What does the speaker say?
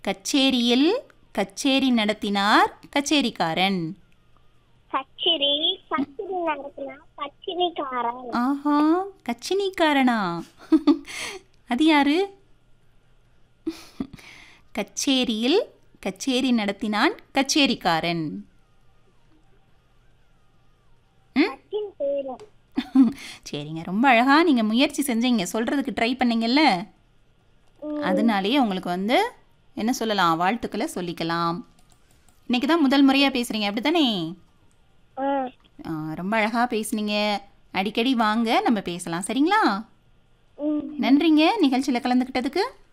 கச்சேரியில் கச்சேரி நடத்தினார் கச்சேரிக்காரன் கச்சேரி கச்சேரி நடத்தினா கச்சேரிக்காரன் ஆஹா கச்சினிக்காரனா அது யாரு கச்சேரியில் கச்சேரி நடத்தினான் கச்சேரிக்காரன் கச்சின் பேரு சரிங்க ரொம்ப அழகா நீங்க முயற்சி செஞ்சீங்க சொல்றதுக்கு ட்ரை பண்ணீங்கல்ல அதனாலேயே உங்களுக்கு வந்து என்ன சொல்லலாம் வாழ்த்துக்களை சொல்லிக்கலாம் இன்னைக்கு தான் முதல் முறையாக பேசுகிறீங்க அப்படி தானே ஆ ரொம்ப அழகாக பேசுனீங்க அடிக்கடி வாங்க நம்ம பேசலாம் சரிங்களா ம் நன்றிங்க நிகழ்ச்சியில் கலந்துக்கிட்டதுக்கு